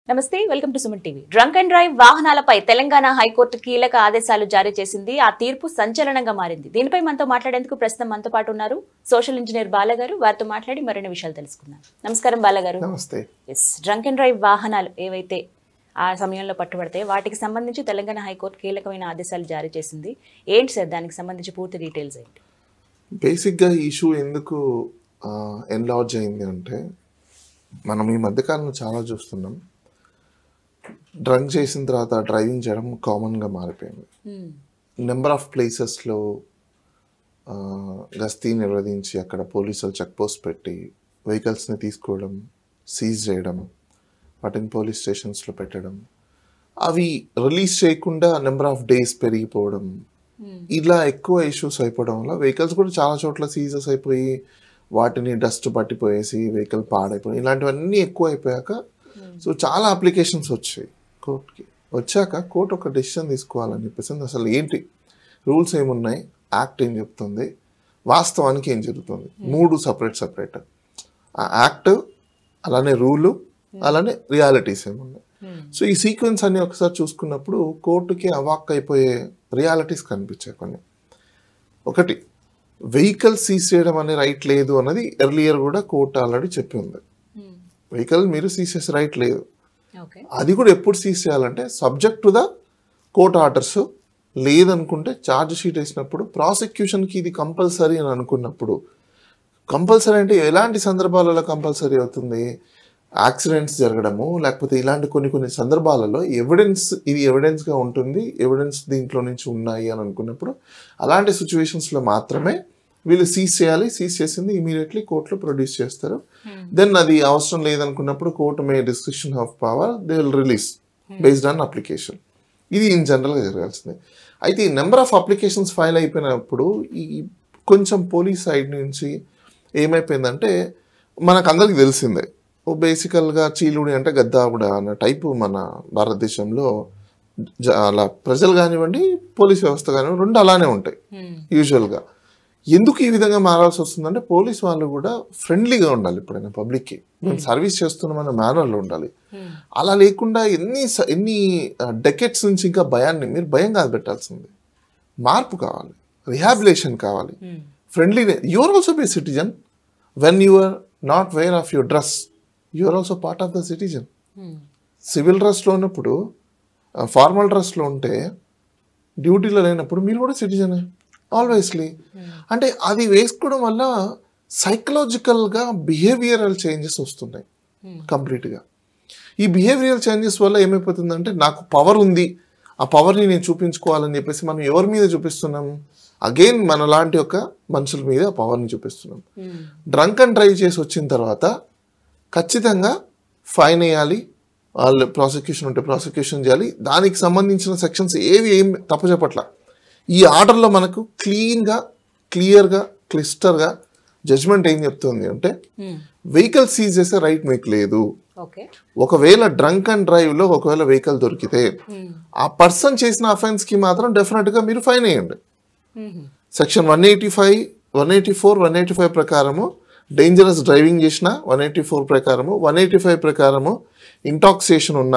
నమస్తే welcome to Suman TV drunk and drive వాహనాలపై Telangana high court కీలక ఆదేశాలు జారీ చేసింది ఆ తీర్పు సంచలనంగా మారింది దీనిపై మనతో మాట్లాడేందుకు ప్రస్తుతం మనతో పాటు ఉన్నారు సోషల్ ఇంజనీర్ బాలగారు వారితో మాట్లాడి మరిన్ని విషయాలు తెలుసుకుందాం నమస్కారం బాలగారు నమస్తే ఎస్ డ్రంక్ అండ్ డ్రైవ్ వాహనాలు ఏవైతే ఆ సమయంలో పట్టుబడితే వాటికి సంబంధించి తెలంగాణ హైకోర్టు కీలకమైన ఆదేశాలు జారీ చేసింది ఏంటి సార్ దానికి సంబంధించి పూర్తి డీటెయిల్స్ ఏంటి బేసిక్గా ఈ ఇష్యూ ఎందుకు ఎన్లార్జ్ అయింది అంటే మనం ఈ మధ్యకాలంలో చాలా చూస్తున్నాం డ్రంక్ చేసిన తర్వాత డ్రైవింగ్ చేయడం కామన్గా మారిపోయింది నెంబర్ ఆఫ్ ప్లేసెస్లో గస్తీ నిర్వహించి అక్కడ పోలీసులు చెక్ పోస్ట్ పెట్టి వెహికల్స్ని తీసుకోవడం సీజ్ చేయడం వాటిని పోలీస్ స్టేషన్స్లో పెట్టడం అవి రిలీజ్ చేయకుండా నెంబర్ ఆఫ్ డేస్ పెరిగిపోవడం ఇలా ఎక్కువ ఇష్యూస్ అయిపోవడం వల్ల వెహికల్స్ కూడా చాలా చోట్ల సీజెస్ అయిపోయి వాటిని డస్ట్ పట్టిపోయేసి వెహికల్ పాడైపోయి ఇలాంటివన్నీ ఎక్కువ అయిపోయాక సో చాలా అప్లికేషన్స్ వచ్చాయి కోర్టుకి వచ్చాక కోర్టు ఒక డెసిషన్ తీసుకోవాలని చెప్పేసి అసలు ఏంటి రూల్స్ ఏమున్నాయి యాక్ట్ ఏం చెప్తుంది వాస్తవానికి ఏం జరుగుతుంది మూడు సపరేట్ సపరేట్ ఆ యాక్ట్ అలానే రూలు అలానే రియాలిటీస్ ఏమున్నాయి సో ఈ సీక్వెన్స్ అన్ని ఒకసారి చూసుకున్నప్పుడు కోర్టుకి అవాక్ అయిపోయే రియాలిటీస్ కనిపించాయి కొన్ని ఒకటి వెహికల్ సీజ్ చేయడం అనే రైట్ లేదు అన్నది ఎర్లియర్ కూడా కోర్టు ఆల్రెడీ చెప్పి ఉంది వెహికల్ మీరు సీజ్ చేసే రైట్ లేదు ఓకే అది కూడా ఎప్పుడు సీజ్ చేయాలంటే subject to the court orders లేదనుకుంటే ఛార్జ్ షీట్ వేసినప్పుడు ప్రాసిక్యూషన్కి ఇది కంపల్సరీ అని అనుకున్నప్పుడు కంపల్సరీ అంటే ఎలాంటి సందర్భాలలో కంపల్సరీ అవుతుంది యాక్సిడెంట్స్ జరగడము లేకపోతే ఇలాంటి కొన్ని కొన్ని సందర్భాలలో ఎవిడెన్స్ ఇది ఎవిడెన్స్గా ఉంటుంది ఎవిడెన్స్ దీంట్లో నుంచి ఉన్నాయి అని అనుకున్నప్పుడు అలాంటి సిచ్యువేషన్స్లో మాత్రమే వీళ్ళు సీజ్ చేయాలి సీజ్ చేసింది ఇమీడియట్లీ కోర్టులో ప్రొడ్యూస్ చేస్తారు దెన్ అది అవసరం లేదనుకున్నప్పుడు court may discretion of power they will release based on application ఇది ఇన్ జనరల్గా జరగాల్సింది అయితే ఈ నెంబర్ ఆఫ్ అప్లికేషన్స్ ఫైల్ అయిపోయినప్పుడు ఈ కొంచెం పోలీస్ సైడ్ నుంచి ఏమైపోయిందంటే మనకు అందరికి తెలిసిందే ఓ బేసికల్గా చీలుడి అంటే గద్దావుడ అన్న టైపు మన భారతదేశంలో జ- అలా ప్రజలు కానివ్వండి పోలీస్ వ్యవస్థ కానివ్వండి రెండు అలానే ఉంటాయి యూజువల్గా ఎందుకు ఈ విధంగా మారాల్సి వస్తుందంటే పోలీస్ వాళ్ళు కూడా ఫ్రెండ్లీగా ఉండాలి ఎప్పుడైనా పబ్లిక్కి మేము సర్వీస్ చేస్తున్నామన్న మేనర్లో ఉండాలి అలా లేకుండా ఎన్ని స- ఎన్ని డెకెట్స్ నుంచి ఇంకా భయాన్ని మీరు భయం కాదు పెట్టాల్సింది మార్పు కావాలి రిహాబిలేషన్ కావాలి friendly your also be citizen when you are not wear of your dress you are also part of the citizen సివిల్ డ్రెస్లో ఉన్నప్పుడు ఫార్మల్ డ్రెస్లో ఉంటే డ్యూటీలో లేనప్పుడు మీరు కూడా సిటిజనే ఆల్వేస్లీ అంటే అది వేసుకోవడం వల్ల సైకలాజికల్గా బిహేవియరల్ చేంజెస్ వస్తున్నాయి కంప్లీట్గా ఈ బిహేవియరల్ చేంజెస్ వల్ల ఏమైపోతుందంటే నాకు పవర్ ఉంది ఆ పవర్ని నేను చూపించుకోవాలని చెప్పేసి మనం ఎవరి మీద చూపిస్తున్నాం అగైన్ మన లాంటి ఒక మనుషుల మీద ఆ పవర్ని చూపిస్తున్నాం డ్రంక్ అండ్ డ్రైవ్ చేసి వచ్చిన తర్వాత ఖచ్చితంగా ఫైన్ వేయాలి వాళ్ళు ప్రాసిక్యూషన్ ఉంటే ప్రాసిక్యూషన్ చేయాలి దానికి సంబంధించిన సెక్షన్స్ ఏవి ఏం తప్పు చెప్పట్ల ఈ ఆర్డర్లో మనకు క్లీన్గా క్లియర్గా క్లిస్టర్గా జడ్జ్మెంట్ ఏం చెప్తుంది అంటే వెహికల్ సీజ్ చేసే రైట్ మీకు లేదు ఓకే ఒకవేళ డ్రంక్ అండ్ డ్రైవ్లో ఒకవేళ వెహికల్ దొరికితే ఆ పర్సన్ చేసిన అఫెన్స్కి మాత్రం డెఫినెట్గా మీరు ఫైన్ వేయండి section one eighty five one eighty four one eighty five ప్రకారము డేంజరస్ డ్రైవింగ్ చేసిన వన్ ఎయిటీ ఫోర్ ప్రకారము వన్ ఎయిటీ ఫైవ్ ప్రకారము ఇంటాక్సియేషన్ ఉన్న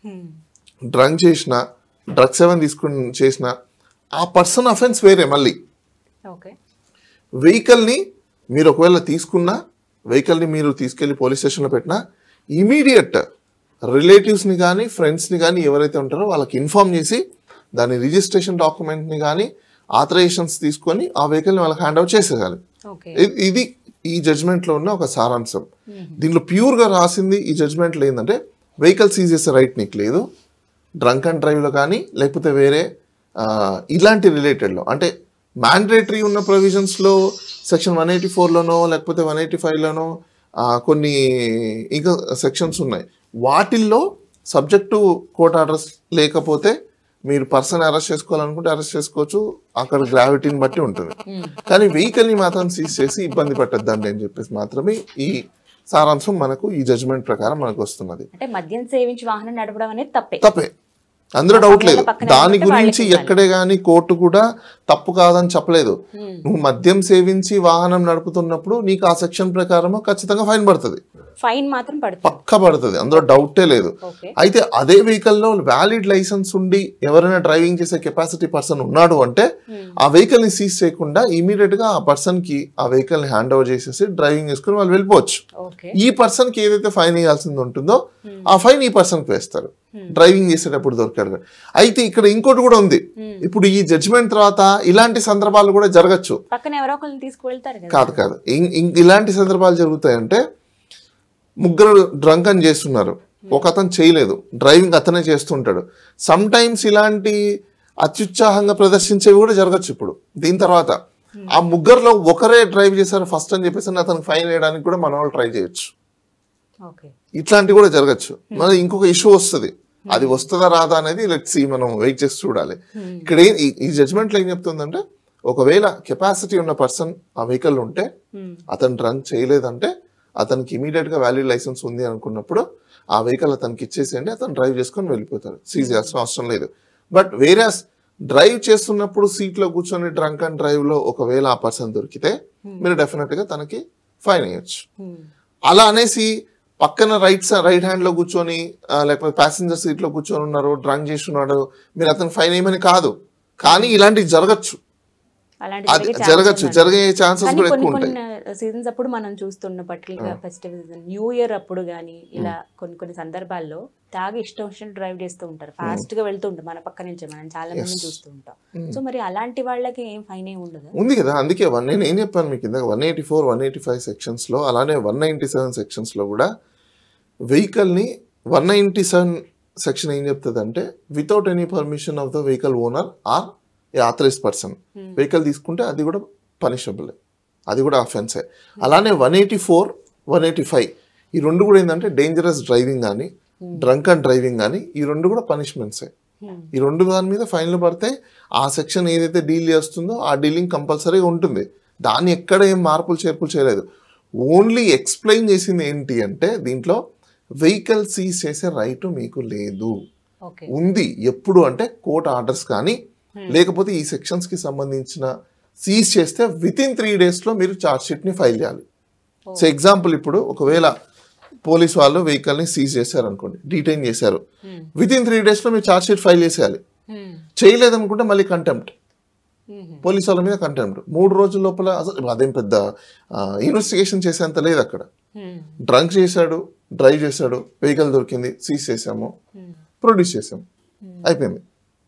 డ్రంక్ చేసిన డ్రగ్స్ ఏమైనా తీసుకుని చేసిన ఆ పర్సన్ అఫెన్స్ వేరే మళ్ళీ ఓకే వెహికల్ని మీరు ఒకవేళ తీసుకున్నా వెహికల్ని మీరు తీసుకెళ్లి పోలీస్ స్టేషన్లో పెట్టినా ఇమీడియట్ రిలేటివ్స్ని కానీ ఫ్రెండ్స్ని కానీ ఎవరైతే ఉంటారో వాళ్ళకి ఇన్ఫార్మ్ చేసి దాని రిజిస్ట్రేషన్ డాక్యుమెంట్ని కానీ ఆథరైజేషన్స్ తీసుకొని ఆ వెహికల్ని వాళ్ళకి హ్యాండ్ అవుట్ చేసేయాలి ఓకే ఇ- ఇది ఈ జడ్జ్మెంట్లో ఉన్న ఒక సారాంశం దీనిలో ప్యూర్గా రాసింది ఈ జడ్జ్మెంట్లో ఏంటంటే వెహికల్ సీజ్ చేసే రైట్ నీకు లేదు డ్రంక్ అండ్ డ్రైవ్లో కానీ లేకపోతే వేరే ఆ, ఇలాంటి రిలేటెడ్లో అంటే మ్యాండేటరీ ఉన్న ప్రొవిజన్స్లో సెక్షన్ వన్ ఎయిటీ ఫోర్లోనో లేకపోతే వన్ ఎయిటీ ఫైవ్లోనో కొన్ని ఇంకా సెక్షన్స్ ఉన్నాయి వాటిల్లో సబ్జెక్టు కోర్ట్ ఆర్డర్స్ లేకపోతే మీరు పర్సన్ అరెస్ట్ చేసుకోవాలనుకుంటే అరెస్ట్ చేసుకోవచ్చు అక్కడ గ్రావిటీని బట్టి ఉంటుంది కానీ వెహికల్ని మాత్రం సీజ్ చేసి ఇబ్బంది పెట్టద్దండి అని చెప్పేసి మాత్రమే ఈ సారాంశం మనకు ఈ జడ్జ్మెంట్ ప్రకారం మనకు వస్తున్నది అంటే మద్యం సేవించి వాహనం నడపడం అనేది తప్పే తప్పే అందులో డౌట్ లేదు ఒకవేళ పక్కన దాని ఎవరుంటే గురించి వాళ్ళకి ఎక్కడే గానీ కోర్టు కూడా తప్పు కాదని చెప్పలేదు Hmm. నువ్వు మద్యం సేవించి వాహనం నడుపుతున్నప్పుడు నీకు ఆ సెక్షన్ ప్రకారం ఖచ్చితంగా ఫైన్ పడుతుంది ఫైన్ మాత్రం పడుతుంది పక్క పడుతుంది అందులో డౌటే లేదు ఓకే అయితే అదే వెహికల్ లో వ్యాలిడ్ లైసెన్స్ ఉండి ఎవరైనా డ్రైవింగ్ చేసే కెపాసిటీ పర్సన్ ఉన్నాడు అంటే ఆ వెహికల్ ని సీజ్ చేయకుండా ఇమీడియట్ గా ఆ పర్సన్ కి ఆ వెహికల్ ని హ్యాండ్ ఓవర్ చేసేసి డ్రైవింగ్ చేసుకుని వాళ్ళు వెళ్ళిపోవచ్చు ఓకే ఈ పర్సన్ కి ఏదైతే ఫైన్ వేయాల్సింది ఉంటుందో ఆ ఫైన్ ఈ పర్సన్ కి వేస్తారు డ్రైవింగ్ చేసేటప్పుడు దొరికాడు అయితే ఇక్కడ ఇంకోటి కూడా ఉంది ఇప్పుడు ఈ జడ్జిమెంట్ తర్వాత ఇలాంటి సందర్భాలు కూడా జరగచ్చు పక్కన ఎవరో ఒకరిని తీసుకువెళ్తారు కదా కాదు కాదు ఇం- ఇం- ఇలాంటి సందర్భాలు జరుగుతాయంటే ముగ్గురు డ్రంక్ అని చేస్తున్నారు ఒక అతను చేయలేదు డ్రైవింగ్ అతనే చేస్తుంటాడు సమ్ టైమ్స్ ఇలాంటి అత్యుత్సాహంగా ప్రదర్శించేవి కూడా జరగచ్చు ఇప్పుడు దీని తర్వాత ఆ ముగ్గురులో ఒకరే డ్రైవ్ చేశారు ఫస్ట్ అని చెప్పేసి అతనికి ఫైన్ వేయడానికి కూడా మన వాళ్ళు ట్రై చేయొచ్చు ఓకే ఇట్లాంటివి కూడా జరగచ్చు మరి ఇంకొక ఇష్యూ వస్తుంది అది వస్తుందా రాదా అనేది లెట్స్ మనం వెయిట్ చేసి చూడాలి ఇక్కడ ఏం- ఈ- ఈ జడ్జ్మెంట్లో ఏం చెప్తుందంటే ఒకవేళ కెపాసిటీ ఉన్న పర్సన్ ఆ వెహికల్ ఉంటే అతను రన్ చేయలేదంటే అతనికి ఇమీడియట్ గా వ్యాలిడ్ లైసెన్స్ ఉంది అనుకున్నప్పుడు ఆ వెహికల్ అతనికి ఇచ్చేసేయండి అతను డ్రైవ్ చేసుకొని వెళ్ళిపోతారు సీజ్ చేయాల్సిన అవసరం లేదు బట్ వేరే డ్రైవ్ చేస్తున్నప్పుడు సీట్ లో కూర్చొని డ్రంక్ అండ్ డ్రైవ్ లో ఒకవేళ ఆ పర్సన్ దొరికితే మీరు డెఫినెట్ గా తనకి ఫైన్ వేయచ్చు అలా అనేసి పక్కన రైట్ రైట్ హ్యాండ్ లో కూర్చొని ఆ, లేకపోతే ప్యాసింజర్ సీట్ లో కూర్చొని ఉన్నారు డ్రంక్ చేస్తున్నాడు మీరు అతను ఫైన్ వేయమని కాదు కానీ ఇలాంటివి జరగచ్చు అలాంటి అది జరిగే జరగచ్చు chances జరిగే ఛాన్సెస్ కానీ కూడా కొన్ని ఎక్కువ ఉంటాయి కొన్ని సీజన్స్ అప్పుడు మనం చూస్తున్న particular festival season new year అప్పుడు కానీ ఇలా కొన్ని కొన్ని సందర్భాల్లో తాగి ఇష్టం వచ్చినట్టు డ్రైవ్ చేస్తూ ఉంటారు ఫాస్ట్ గా వెళ్తూ ఉంటారు మన పక్క నుంచి మనం చాలా మంది చూస్తూ ఉంటాం సో మరి అలాంటి వాళ్ళకి ఏం ఫైన్ ఏం ఉండదు ఉంది కదా అందుకే వన్ నేను ఏం చెప్పాను మీకు ఇందాక one eighty four one eighty five సెక్షన్స్లో అలానే వన్ నైంటీ సెవెన్ సెక్షన్స్లో కూడా వెహికల్ని వన్ నైంటీ సెవెన్ సెక్షన్ ఏం చెప్తుంది అంటే without any permission of the vehicle owner or a authorize person vehicle తీసుకుంటే అది కూడా పనిషబుల్ అది కూడా అఫెన్సే అలానే one eighty four one eighty five ఈ రెండు కూడా ఏంటంటే డేంజరస్ డ్రైవింగ్ కానీ డ్రంక్ అండ్ డ్రైవింగ్ కానీ ఈ రెండు కూడా పనిష్మెంట్సే ఈ రెండు దాని మీద ఫైన్లు పడితే ఆ సెక్షన్ ఏదైతే డీల్ చేస్తుందో ఆ డీలింగ్ కంపల్సరీగా ఉంటుంది దాన్ని ఎక్కడ ఏం మార్పులు చేర్పులు చేయలేదు ఓన్లీ ఎక్స్ప్లెయిన్ చేసింది ఏంటి అంటే దీంట్లో వెహికల్ సీజ్ చేసే రైట్ మీకు లేదు ఓకే ఉంది ఎప్పుడు అంటే కోర్ట్ ఆర్డర్స్ కానీ లేకపోతే ఈ సెక్షన్స్ కి సంబంధించిన సీజ్ చేస్తే విత్ ఇన్ త్రీ డేస్ లో మీరు ఛార్జ్ షీట్ ని ఫైల్ చేయాలి సో ఎగ్జాంపుల్ ఇప్పుడు ఒకవేళ పోలీస్ వాళ్ళు వెహికల్ ని సీజ్ చేశారు అనుకోండి డీటైన్ చేశారు విత్ ఇన్ త్రీ డేస్ లో మీరు ఛార్జ్ షీట్ ఫైల్ చేసేయాలి చేయలేదనుకుంటే మళ్ళీ కంటెంప్ట్ పోలీస్ వాళ్ళ మీద కంటెంప్ట్ మూడు రోజుల లోపల అసలు అదేం పెద్ద ఇన్వెస్టిగేషన్ చేసేంత లేదు అక్కడ డ్రంక్ చేశాడు డ్రైవ్ చేశాడు వెహికల్ దొరికింది సీజ్ చేసాము ప్రొడ్యూస్ చేసాము అయిపోయింది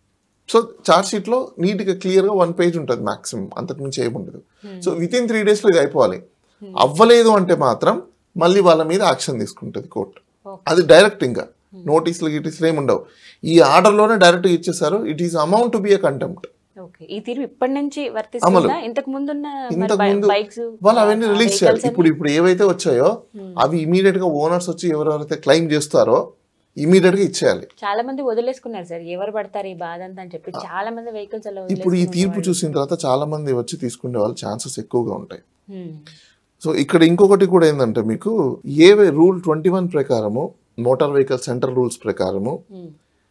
సో చార్జ్ షీట్ లో నీట్ గా క్లియర్ గా వన్ పేజ్ ఉంటుంది మాక్సిమం అంతకు మించి ఏమి ఉండదు so within three days లో ఇది అయిపోవాలి అవ్వలేదు అంటే మాత్రం మళ్ళీ వాళ్ళ మీద యాక్షన్ తీసుకుంటుంది కోర్టు Okay. అది డైరెక్ట్ ఇంకా నోటీసులు గిటీసులు ఏమి ఉండవు ఈ ఆర్డర్ లోనే డైరెక్ట్ ఇచ్చేసారు it is amount to be a contempt okay ఈ తీరు ఇప్పటి నుంచి వర్తిస్తుందా ఇంతకు ముందున్న ఇంతకు ముందు బైక్స్ వాళ్ళు అవన్నీ రిలీజ్ చేయాలి ఇప్పుడు ఇప్పుడు ఏవైతే వచ్చాయో అవి ఇమీడియట్ గా ఓనర్స్ వచ్చి ఎవరెవరైతే క్లెయిమ్ చేస్తారో ఇమీడియట్ గా ఇచ్చేయాలి చాలా మంది వదిలేసుకున్నారు సార్ ఎవరు పడతారు ఈ బాధ అంతా అని చెప్పి చాలా మంది వెహికల్స్ అలా ఇప్పుడు ఈ వదిలేసుకున్న తీర్పు వాళ్ళు. చూసిన తర్వాత చాలా మంది వచ్చి తీసుకునే వాళ్ళ ఛాన్సెస్ ఎక్కువగా ఉంటాయి హ్మ్. సో ఇక్కడ ఇంకొకటి కూడా ఏంటంటే మీకు ఏ రూల్ ట్వంటీ వన్ ప్రకారము మోటార్ వెహికల్ సెంటర్ రూల్స్ ప్రకారము హ్మ్.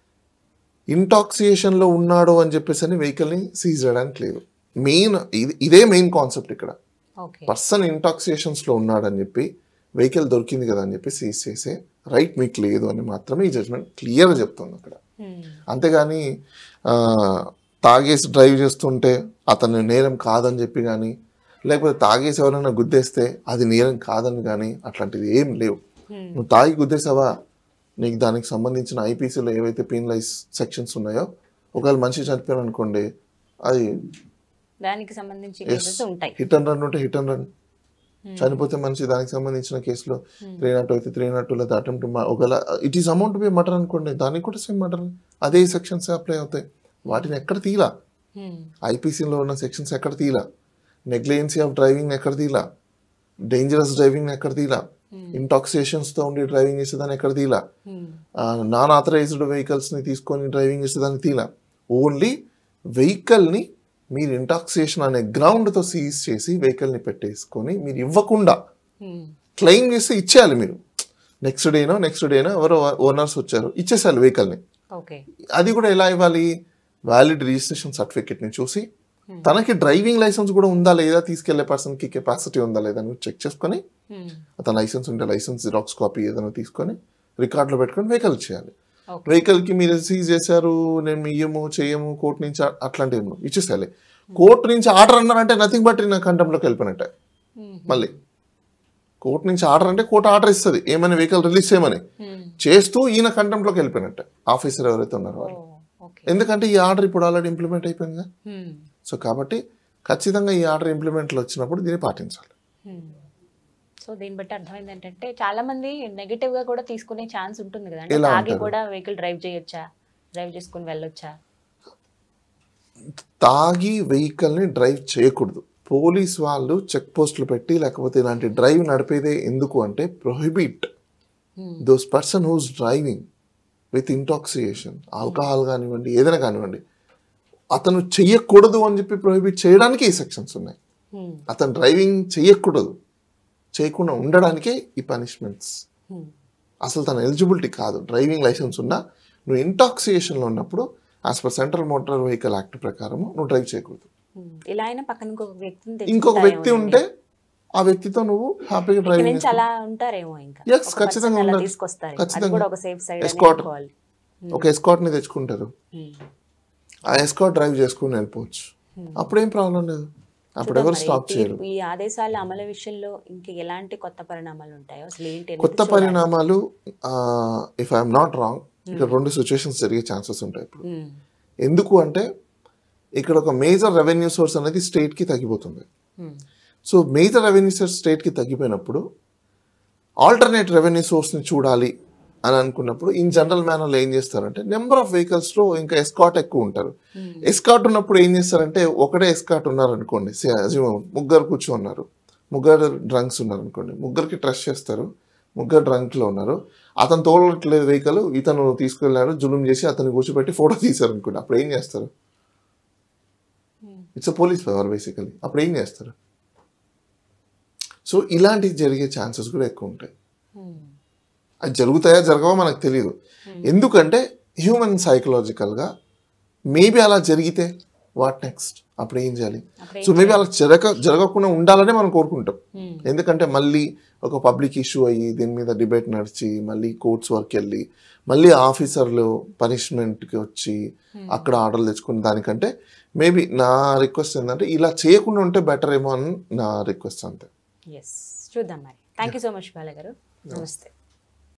ఇంటాక్సియేషన్ లో ఉన్నాడు అని చెప్పేసి అని వెహికల్ ని సీజ్ చేయడానికి లేదు మెయిన్ ఇది ఇదే మెయిన్ కాన్సెప్ట్ ఇక్కడ ఓకే పర్సన్ ఇంటాక్సియేషన్స్ లో ఉన్నాడని చెప్పి వెహికల్ దొరికింది కదా అని చెప్పి సీజ్ చేసే రైట్ మీకు లేదు అని మాత్రమే ఈ జడ్జ్మెంట్ క్లియర్గా చెప్తుంది అక్కడ హ్మ్. అంతేగాని ఆ, తాగేసి డ్రైవ్ చేస్తుంటే అతను నేరం కాదని చెప్పి కానీ లేకపోతే తాగేసి ఎవరైనా గుద్దేస్తే అది నేరం కాదని కానీ అట్లాంటివి ఏం లేవు Hmm. నువ్వు తాగి గుద్దేసావా నీకు దానికి సంబంధించిన ఐపీసీలో ఏవైతే పీనలైజ్ సెక్షన్స్ ఉన్నాయో ఒకవేళ మనిషి చనిపోయారు అనుకోండి అది దానికి సంబంధించి cases ఉంటాయి హిట్ అండ్ రన్ ఉంటే హిట్ అండ్ రన్ చనిపోతే మనిషి దానికి సంబంధించిన కేసులో త్రీ నాట్ అయితే త్రీ నాట్ లేదా అటెంప్ట్ ఒకవేళ it is amount be murder అనుకోండి దానికి కూడా సేమ్ మటర్ అదే సెక్షన్స్ అప్లై అవుతాయి వాటిని ఎక్కడ తీలా హ్మ్. ఐపీసీలో ఉన్న సెక్షన్స్ ఎక్కడ తీలా నెగ్లిజెన్సీ ఆఫ్ డ్రైవింగ్ ఎక్కడ తీలా డేంజరస్ డ్రైవింగ్ ఎక్కడ తీలా ఇంటాక్సియేషన్స్తో ఉండి డ్రైవింగ్ చేసేదాన్ని ఎక్కడ తీలా హ్మ్. నాన్ ఆథరైజ్డ్ వెహికల్స్ని తీసుకొని డ్రైవింగ్ చేసేదాన్ని తీలా ఓన్లీ వెహికల్ని మీరు ఇంటాక్సియేషన్ అనే గ్రౌండ్తో సీజ్ చేసి వెహికల్ని పెట్టేసుకొని మీరు ఇవ్వకుండా హ్మ్. క్లెయిమ్ చేస్తే ఇచ్చేయాలి మీరు నెక్స్ట్ డేనో నెక్స్ట్ డేనో ఎవరో ఓనర్స్ వచ్చారు ఇచ్చేసారు వెహికల్ని ఓకే అది కూడా ఎలా ఇవ్వాలి వ్యాలిడ్ రిజిస్ట్రేషన్ సర్టిఫికేట్ని చూసి తనకి డ్రైవింగ్ లైసెన్స్ కూడా ఉందా లేదా తీసుకెళ్లే పర్సన్కి కెపాసిటీ ఉందా లేదా అని చెక్ చేసుకొని అతని లైసెన్స్ ఉంటే లైసెన్స్ జిరాక్స్ కాపీ ఏదైనా తీసుకొని రికార్డులో పెట్టుకొని వెహికల్ చేయాలి ఓకే వెహికల్కి మీరు సీజ్ చేశారు నేను ఇయ్యము చెయ్యము కోర్టు నుంచి ఆ- అట్లాంటివి ఏమో ఇచ్చేసేయాలి కోర్టు నుంచి ఆర్డర్ అన్నారంటే నథింగ్ బట్ నా కంటెంప్ట్లోకి వెళ్ళిపోయినట్టే మళ్ళీ కోర్టు నుంచి ఆర్డర్ అంటే కోర్టు ఆర్డర్ ఇస్తుంది ఏమైనా వెహికల్ రిలీజ్ చేయమని చేస్తూ ఈయన కంటెంప్ట్లోకి వెళ్ళిపోయినట్టే ఆఫీసర్ ఎవరైతే ఉన్నారో వాళ్ళు ఓకే ఎందుకంటే ఈ ఆర్డర్ ఇప్పుడు ఆల్రెడీ ఇంప్లిమెంట్ అయిపోయింది సో కాబట్టి ఖచ్చితంగా ఈ ఆర్డర్ ఇంప్లిమెంట్లో వచ్చినప్పుడు దీన్ని పాటించాలి సో దీన్ని బట్టి అర్థమైంది ఏంటంటే చాలా మంది నెగటివ్ గా కూడా తీసుకునే ఛాన్స్ ఉంటుంది కదా అంటే ఎలా తాగి అంటారు? కూడా వెహికల్ డ్రైవ్ చేయొచ్చా డ్రైవ్ చేసుకుని వెళ్ళొచ్చా తాగి వెహికల్ని డ్రైవ్ చేయకూడదు పోలీస్ వాళ్ళు చెక్ పోస్టులు పెట్టి లేకపోతే ఇలాంటి డ్రైవ్ నడిపేదే ఎందుకు అంటే prohibit those person whose driving with intoxication alcohol కానివ్వండి ఏదైనా కానివ్వండి అతను చెయ్యకూడదు అని చెప్పి ప్రొహిబిట్ చేయడానికి ఈ సెక్షన్స్ ఉన్నాయి అతను డ్రైవింగ్ చెయ్యకూడదు చేయకుండా ఉండడానికే ఈ పనిష్మెంట్స్ అసలు తన ఎలిజిబిలిటీ కాదు డ్రైవింగ్ లైసెన్స్ ఉన్నా నువ్వు ఇంటాక్సియేషన్లో ఉన్నప్పుడు as per central motor vehicle act ప్రకారము నువ్వు డ్రైవ్ చేయకూడదు ఇలా అయినా పక్కన ఇంకొక వ్యక్తిని ఇంకొక తెచ్చుకుంటారేమో వ్యక్తి ఉంటే ఆ వ్యక్తితో నువ్వు హ్యాపీగా ఇక్కడ డ్రైవింగ్ నుంచి అలా ఉంటారేమో ఇంకా Yes, ఒక ఖచ్చితంగా person అలా ఉండరు. తీసుకొస్తారు అది ఖచ్చితంగా. కూడా ఒక సేఫ్ సైడ్ Escort. అనుకోవాలి ఒక ఎస్కాట్ని తెచ్చుకుంటారు ఆ ఎస్కాట్ డ్రైవ్ చేసుకుని వెళ్ళిపోవచ్చు అప్పుడేం ప్రాబ్లం లేదు అప్పుడు ఎవరు మరి స్టాప్ చేయరు ఈ ఆదేశాల అమలు విషయంలో ఇంకా ఎలాంటి కొత్త పరిణామాలు ఉంటాయో అసలు ఏంటి అనేది కొత్త చూడాలి. పరిణామాలు ఇఫ్ ఐఎమ్ నాట్ రాంగ్ ఇక్కడ రెండు సిచ్యువేషన్స్ జరిగే ఛాన్సెస్ ఉంటాయి ఇప్పుడు ఉమ్, ఎందుకు అంటే ఇక్కడ ఒక మేజర్ రెవెన్యూ సోర్స్ అనేది స్టేట్కి తగ్గిపోతుంది um, so major revenue source స్టేట్కి తగ్గిపోయినప్పుడు ఆల్టర్నేట్ రెవెన్యూ సోర్స్ని చూడాలి అని అనుకున్నప్పుడు ఇన్ జనరల్ మేనర్లో ఏం చేస్తారంటే నెంబర్ ఆఫ్ వెహికల్స్లో ఇంకా ఎస్కాట్ ఎక్కువ ఉంటారు ఎస్కాట్ ఉన్నప్పుడు ఏం చేస్తారంటే ఒకటే ఎస్కాట్ ఉన్నారు అనుకోండి say assume ముగ్గురు కూర్చోన్నారు ముగ్గురు డ్రంక్స్ ఉన్నారు అనుకోండి ముగ్గురికి ట్రస్ట్ చేస్తారు ముగ్గురు డ్రంక్లో ఉన్నారు అతను తోలట్లేదు వెహికల్ ఇతను తీసుకెళ్ళాడు జులుం చేసి అతను కూర్చోబెట్టి ఫోటో తీశారు అనుకోండి అప్పుడు ఏం చేస్తారు it's a police power basically అప్పుడు ఏం చేస్తారు సో ఇలాంటివి జరిగే ఛాన్సెస్ కూడా ఎక్కువ ఉంటాయి ఉమ్, అది జరుగుతాయా జరగవో మనకు తెలియదు ఎందుకంటే హ్యూమన్ సైకలాజికల్గా మేబీ అలా జరిగితే వాట్ నెక్స్ట్ అప్పుడు ఏం చేయాలి అప్పుడు ఏం సో మేబీ అలా జరగ జరగకుండా ఉండాలని మనం కోరుకుంటాం ఉమ్, ఎందుకంటే మళ్ళీ ఒక పబ్లిక్ ఇష్యూ అయ్యి దీని మీద డిబేట్ నడిచి మళ్ళీ కోర్ట్స్ వరకు వెళ్ళి మళ్ళీ ఆఫీసర్లు పనిష్మెంట్కి వచ్చి అక్కడ ఆర్డర్లు తెచ్చుకుని దానికంటే మేబీ నా రిక్వెస్ట్ ఏంటంటే ఇలా చేయకుండా ఉంటే బెటర్ ఏమో అని నా రిక్వెస్ట్ అంతే ఎస్ చూద్దాం మరి thank you so much Bala garu నమస్తే